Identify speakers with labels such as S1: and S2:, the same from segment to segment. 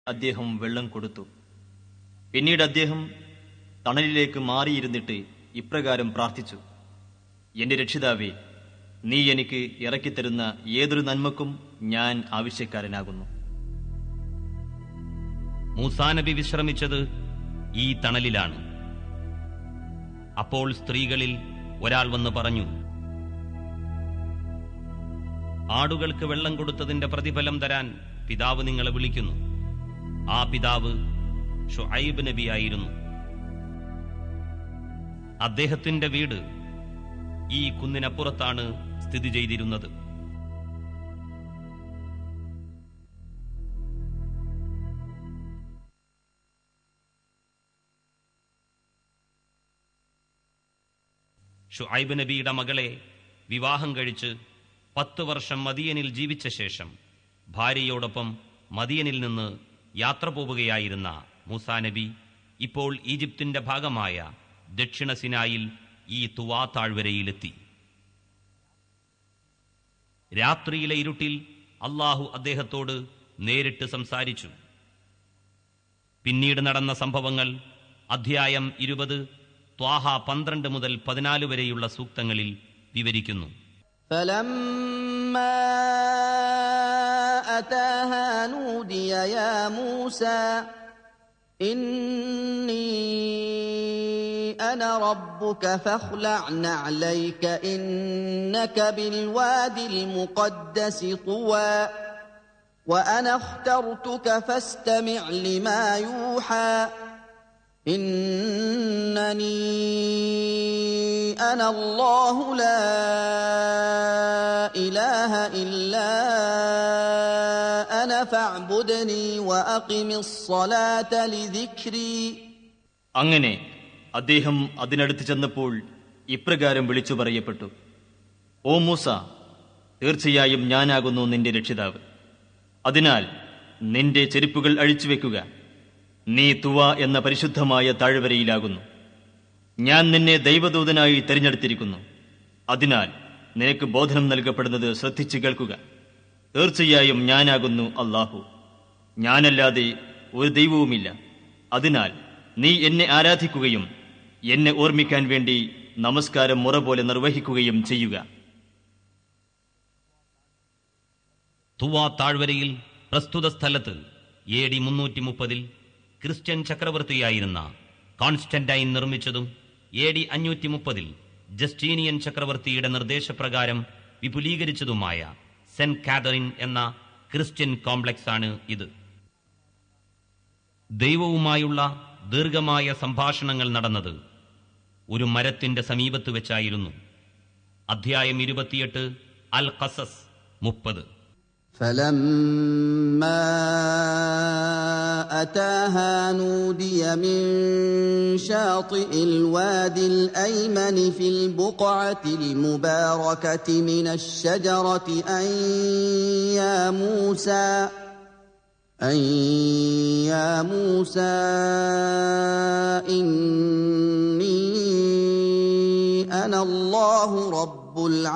S1: അദ്ദേഹം വെള്ളം കൊടുത്തു പിന്നീട് അദ്ദേഹം തണലിലേക്ക് മാറിയിരുന്നിട്ട് ഇപ്രകാരം പ്രാർത്ഥിച്ചു എന്റെ രക്ഷിതാവേ നീ എനിക്ക് ഇറക്കിത്തരുന്ന ഏതൊരു നന്മക്കും ഞാൻ ആവശ്യക്കാരനാകുന്നു
S2: മൂസാനബി വിശ്രമിച്ചത് ഈ തണലിലാണ് അപ്പോൾ സ്ത്രീകളിൽ ഒരാൾ വന്ന് പറഞ്ഞു ആടുകൾക്ക് വെള്ളം കൊടുത്തതിന്റെ പ്രതിഫലം തരാൻ പിതാവ് നിങ്ങളെ വിളിക്കുന്നു ആ പിതാവ് ഷുഐബ് നബിയായിരുന്നു അദ്ദേഹത്തിന്റെ വീട് ഈ കുന്നിനപ്പുറത്താണ് സ്ഥിതി ചെയ്തിരുന്നത് ഷുഐബ് നബിയുടെ മകളെ വിവാഹം കഴിച്ച് പത്ത് വർഷം മദിയനിൽ ജീവിച്ച ശേഷം ഭാര്യയോടൊപ്പം മദിയനിൽ നിന്ന് യാത്ര പോവുകയായിരുന്ന മൂസാ നബി ഇപ്പോൾ ഈജിപ്തിന്റെ ഭാഗമായ ദക്ഷിണ സിനായിൽ ഈ തുവാ താഴ്വരയിലെത്തി രാത്രിയിലെ ഇരുട്ടിൽ അള്ളാഹു അദ്ദേഹത്തോട് നേരിട്ട് സംസാരിച്ചു പിന്നീട് നടന്ന സംഭവങ്ങൾ അധ്യായം ഇരുപത് ത്വാഹ പന്ത്രണ്ട് മുതൽ പതിനാല് വരെയുള്ള സൂക്തങ്ങളിൽ വിവരിക്കുന്നു
S3: فلما أتاها نودي يا موسى إني أنا ربك فاخلع نعليك إنك بالوادي المقدس طوى وأنا اخترتك فاستمع لما يوحى إنني أنا الله لا إله إلا أنا فاعبدني وأقم الصلاة لذكري
S1: അങ്ങനെ അദ്ദേഹം അതിനടുത്ത് ചെന്നപ്പോൾ ഇപ്രകാരം വിളിച്ചു പറയപ്പെട്ടു ഓ മൂസ തീർച്ചയായും ഞാനാകുന്നു നിന്റെ രക്ഷിതാവ് അതിനാൽ നിന്റെ ചെരുപ്പുകൾ അഴിച്ചുവെക്കുക നീ തുവ എന്ന പരിശുദ്ധമായ താഴ്വരയിലാകുന്നു ഞാൻ നിന്നെ ദൈവദൂതനായി തിരഞ്ഞെടുത്തിരിക്കുന്നു അതിനാൽ നിനക്ക് ബോധനം നൽകപ്പെടുന്നത് ശ്രദ്ധിച്ചു കേൾക്കുക തീർച്ചയായും ഞാനാകുന്നു അള്ളാഹു ഞാനല്ലാതെ ഒരു ദൈവവുമില്ല അതിനാൽ നീ എന്നെ ആരാധിക്കുകയും എന്നെ ഓർമ്മിക്കാൻ വേണ്ടി നമസ്കാരം മുറ പോലെ നിർവഹിക്കുകയും ചെയ്യുക
S2: തുവാ താഴ്വരയിൽ പ്രസ്തുത സ്ഥലത്ത് എ ഡി മുന്നൂറ്റി മുപ്പതിൽ ക്രിസ്ത്യൻ ചക്രവർത്തിയായിരുന്ന കോൺസ്റ്റന്റൈൻ നിർമ്മിച്ചതും എ ഡി അഞ്ഞൂറ്റി മുപ്പതിൽ ജസ്റ്റീനിയൻ ചക്രവർത്തിയുടെ നിർദ്ദേശപ്രകാരം വിപുലീകരിച്ചതുമായ സെന്റ് കാതറിൻ എന്ന ക്രിസ്ത്യൻ കോംപ്ലക്സ് ആണ് ഇത് ദൈവവുമായുള്ള ദീർഘമായ സംഭാഷണങ്ങൾ നടന്നത് ഒരു മരത്തിന്റെ സമീപത്ത് വെച്ചായിരുന്നു അധ്യായം ഇരുപത്തിയെട്ട് അൽ ഖസസ് മുപ്പത്
S3: فلما أتاها نودي من شاطئ الوادي الأيمن في البقعة المباركة من الشجرة أن يا موسى أن يا موسى إني أنا الله رب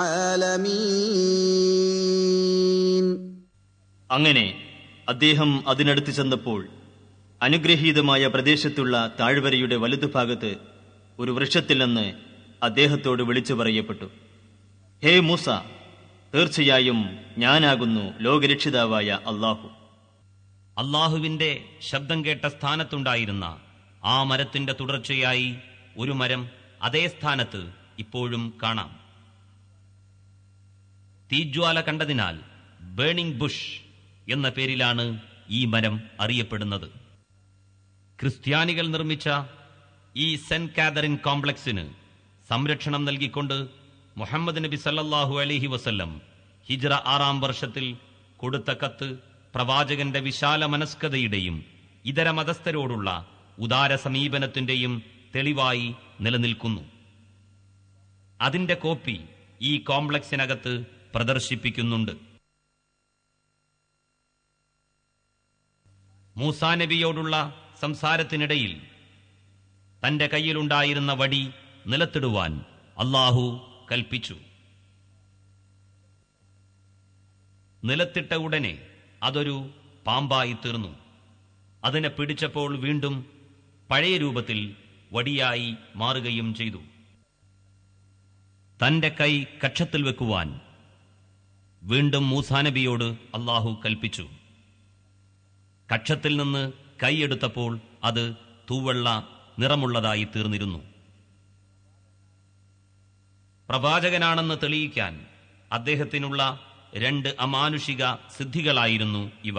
S3: العالمين
S1: അങ്ങനെ അദ്ദേഹം അതിനടുത്ത് ചെന്നപ്പോൾ അനുഗ്രഹീതമായ പ്രദേശത്തുള്ള താഴ്വരയുടെ വലതുഭാഗത്ത് ഒരു വൃക്ഷത്തിൽ നിന്ന് അദ്ദേഹത്തോട് വിളിച്ചു പറയപ്പെട്ടു ഹേ മൂസ തീർച്ചയായും ഞാനാകുന്നു ലോകരക്ഷിതാവായ അള്ളാഹു
S2: അള്ളാഹുവിന്റെ ശബ്ദം കേട്ട സ്ഥാനത്തുണ്ടായിരുന്ന ആ മരത്തിന്റെ തുടർച്ചയായി ഒരു മരം അതേ സ്ഥാനത്ത് ഇപ്പോഴും കാണാം തീജ്വാല കണ്ടതിനാൽ ബേണിംഗ് ബുഷ് എന്ന പേരിലാണ് ഈ മരം അറിയപ്പെടുന്നത് ക്രിസ്ത്യാനികൾ നിർമ്മിച്ച ഈ സെന്റ് കാതറിൻ കോംപ്ലക്സിന് സംരക്ഷണം നൽകിക്കൊണ്ട് മുഹമ്മദ് നബി സല്ലല്ലാഹു അലൈഹി വസല്ലം ഹിജ്റ ആറാം വർഷത്തിൽ കൊടുത്ത കത്ത് പ്രവാചകന്റെ വിശാല മനസ്കതയുടെയും ഇതര മതസ്ഥരോടുള്ള ഉദാര സമീപനത്തിന്റെയും തെളിവായി നിലനിൽക്കുന്നു അതിന്റെ കോപ്പി ഈ കോംപ്ലക്സിനകത്ത് പ്രദർശിപ്പിക്കുന്നുണ്ട് മൂസാ നബിയോടുള്ള സംസാരത്തിനിടയിൽ തന്റെ കയ്യിലുണ്ടായിരുന്ന വടി നിലത്തിടുവാൻ അള്ളാഹു കൽപ്പിച്ചു നിലത്തിട്ട ഉടനെ അതൊരു പാമ്പായി തീർന്നു അതിനെ പിടിച്ചപ്പോൾ വീണ്ടും പഴയ രൂപത്തിൽ വടിയായി മാറുകയും ചെയ്തു തന്റെ കൈ കക്ഷത്തിൽ വെക്കുവാൻ വീണ്ടും മൂസാനബിയോട് അള്ളാഹു കൽപ്പിച്ചു കക്ഷത്തിൽ നിന്ന് കൈയെടുത്തപ്പോൾ അത് തൂവെള്ള നിറമുള്ളതായി തീർന്നിരുന്നു പ്രവാചകനാണെന്ന് തെളിയിക്കാൻ അദ്ദേഹത്തിനുള്ള രണ്ട് അമാനുഷിക സിദ്ധികളായിരുന്നു ഇവ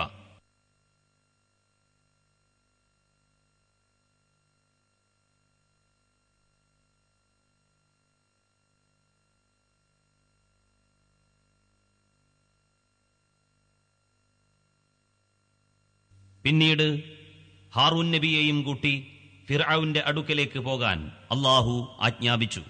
S2: പിന്നീട് ഹാറൂൻ നബിയെയും കൂട്ടി ഫിർഔന്റെ അടുക്കലേക്ക് പോകാൻ അള്ളാഹു ആജ്ഞാപിച്ചു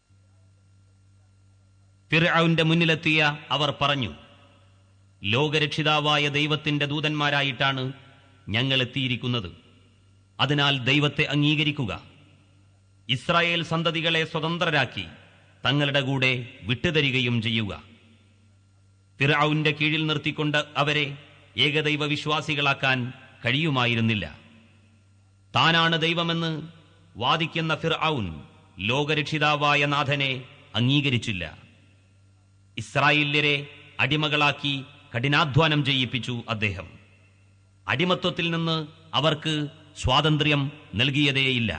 S2: ഫിർഔന്റെ മുന്നിലെത്തിയ അവർ പറഞ്ഞു ലോകരക്ഷിതാവായ ദൈവത്തിന്റെ ദൂതന്മാരായിട്ടാണ് ഞങ്ങൾ എത്തിയിരിക്കുന്നത് അതിനാൽ ദൈവത്തെ അംഗീകരിക്കുക ഇസ്രായേൽ സന്തതികളെ സ്വതന്ത്രരാക്കി തങ്ങളുടെ കൂടെ വിട്ടുതരികയും ചെയ്യുക ഫിർഔന്റെ കീഴിൽ നിർത്തിക്കൊണ്ട് അവരെ ഏകദൈവ വിശ്വാസികളാക്കാൻ കഴിയുമായിരുന്നില്ല താനാണ് ദൈവമെന്ന് വാദിക്കുന്ന ഫിർഔൻ ലോകരക്ഷിതാവായ നാഥനെ അംഗീകരിച്ചില്ല ഇസ്രായേല്യരെ അടിമകളാക്കി കഠിനാധ്വാനം ചെയ്യിപ്പിച്ചു അദ്ദേഹം അടിമത്വത്തിൽ നിന്ന് അവർക്ക് സ്വാതന്ത്ര്യം നൽകിയതേയില്ല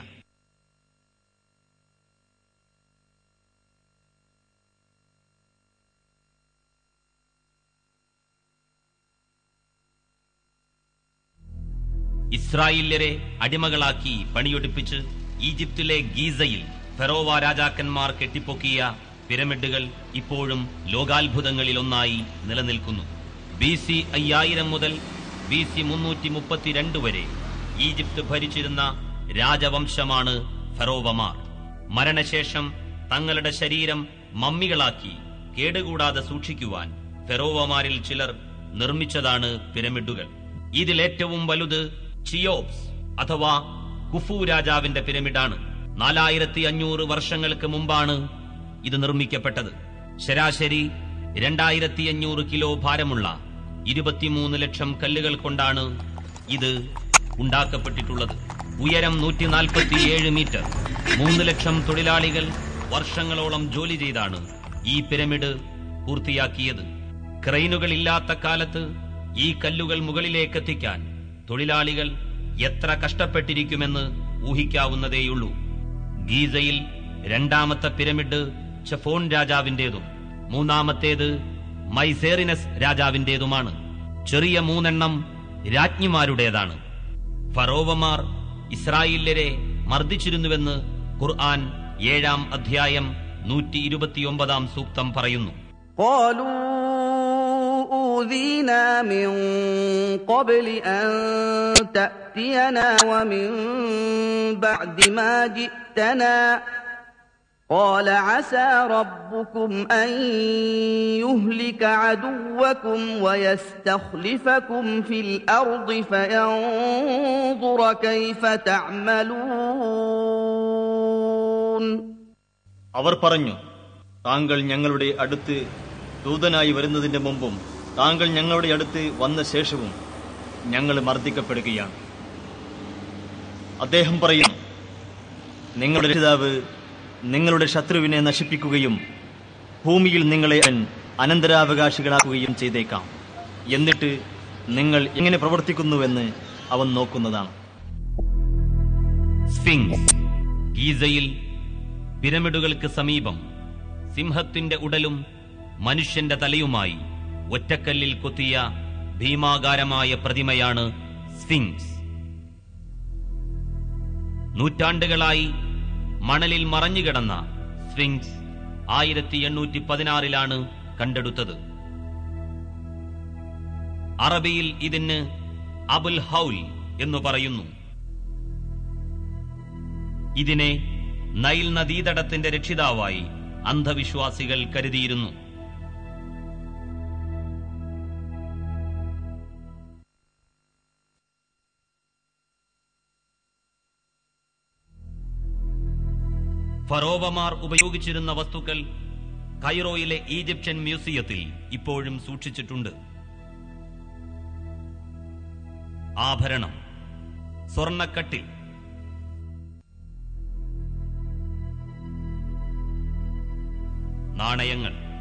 S2: ഇസ്രായേല്യരെ അടിമകളാക്കി പണിയൊടിപ്പിച്ച് ഈജിപ്തിലെ ഗീസയിൽ ഫെറോവ രാജാക്കന്മാർ കെട്ടിപ്പൊക്കിയ പിരമിഡുകൾ ഇപ്പോഴും ലോകാത്ഭുതങ്ങളിൽ ഒന്നായി നിലനിൽക്കുന്നു ബി സി അയ്യായിരം മുതൽ ബി സി മുന്നൂറ്റി മുപ്പത്തിരണ്ട് വരെ ഈജിപ്ത് ഭരിച്ചിരുന്ന രാജവംശമാണ് ഫെറോവമാർ മരണശേഷം തങ്ങളുടെ ശരീരം മമ്മികളാക്കി കേടുകൂടാതെ സൂക്ഷിക്കുവാൻ ഫെറോവമാരിൽ ചിലർ നിർമ്മിച്ചതാണ് പിരമിഡുകൾ ഇതിലേറ്റവും വലുത് ചിയോപ്സ് അഥവാ കുഫു രാജാവിന്റെ പിരമിഡാണ് നാലായിരത്തി അഞ്ഞൂറ് വർഷങ്ങൾക്ക് മുമ്പാണ് ഇത് നിർമ്മിക്കപ്പെട്ടത് ശരാശരി രണ്ടായിരത്തി അഞ്ഞൂറ് കിലോ ഭാരമുള്ള ഇരുപത്തിമൂന്ന് ലക്ഷം കല്ലുകൾ കൊണ്ടാണ് ഇത് ഉണ്ടാക്കപ്പെട്ടിട്ടുള്ളത് ഉയരം നൂറ്റി നാൽപ്പത്തിയേഴ് മീറ്റർ മൂന്ന് ലക്ഷം തൊഴിലാളികൾ വർഷങ്ങളോളം ജോലി ചെയ്താണ് ഈ പിരമിഡ് പൂർത്തിയാക്കിയത് ക്രെയിനുകൾ ഇല്ലാത്ത കാലത്ത് ഈ കല്ലുകൾ മുകളിലേക്ക് എത്തിക്കാൻ തൊഴിലാളികൾ എത്ര കഷ്ടപ്പെട്ടിരിക്കുമെന്ന് ഊഹിക്കാവുന്നതേയുള്ളൂ ഗീസയിൽ രണ്ടാമത്തെ പിരമിഡ് ചെഫോൺ രാജാവിന്റേതും മൂന്നാമത്തേത് മൈസേറിനസ് രാജാവിന്റേതുമാണ് ചെറിയ മൂന്നെണ്ണം രാജ്ഞിമാരുടേതാണ് ഫറോവമാർ ഇസ്രായേല്യരെ മർദ്ദിച്ചിരുന്നുവെന്ന് ഖുർആൻ ഏഴാം അധ്യായം നൂറ്റി ഇരുപത്തിയൊമ്പതാം സൂക്തം പറയുന്നു
S3: قالوا أوذينا من قبل أن تأتينا ومن بعد ما جئتنا قال عسى ربكم أن يهلك عدوكم ويستخلفكم في الأرض فينظر كيف تعملون
S1: അവർ പറഞ്ഞു താങ്കൾ ഞങ്ങളുടെ അടുത്ത് ദൂതനായി വരുന്നതിന്റെ മുമ്പും താങ്കൾ ഞങ്ങളുടെ അടുത്ത് വന്ന ശേഷവും ഞങ്ങൾ മർദ്ദിക്കപ്പെടുകയാണ് അദ്ദേഹം പറയുന്നു നിങ്ങളുടെ രക്ഷിതാവ് നിങ്ങളുടെ ശത്രുവിനെ നശിപ്പിക്കുകയും ഭൂമിയിൽ നിങ്ങളെ അവൻ അനന്തരാവകാശികളാക്കുകയും ചെയ്തേക്കാം എന്നിട്ട് നിങ്ങൾ എങ്ങനെ പ്രവർത്തിക്കുന്നുവെന്ന് അവൻ നോക്കുന്നതാണ്
S2: സ്ഫിങ്സ് ഗീസയിൽ പിരമിഡുകൾക്ക് സമീപം സിംഹത്തിന്റെ ഉടലും മനുഷ്യന്റെ തലയുമായി ഒറ്റക്കല്ലിൽ കൊത്തിയ ഭീമാകാരമായ പ്രതിമയാണ് സ്ഫിങ്സ് നൂറ്റാണ്ടുകളായി മണലിൽ മറഞ്ഞുകിടന്ന സ്ഫിങ്സ് ആയിരത്തി എണ്ണൂറ്റി പതിനാറിലാണ് കണ്ടെടുത്തത് അറബിയിൽ ഇതിന് അബുൽ ഹൗൽ എന്നു പറയുന്നു ഇതിനെ നൈൽ നദീതടത്തിന്റെ രക്ഷിതാവായി അന്ധവിശ്വാസികൾ കരുതിയിരുന്നു ഫറോവമാർ ഉപയോഗിച്ചിരുന്ന വസ്തുക്കൾ കൈറോയിലെ ഈജിപ്ഷ്യൻ മ്യൂസിയത്തിൽ ഇപ്പോഴും സൂക്ഷിച്ചിട്ടുണ്ട് ആഭരണം സ്വർണക്കട്ടിൽ നാണയങ്ങൾ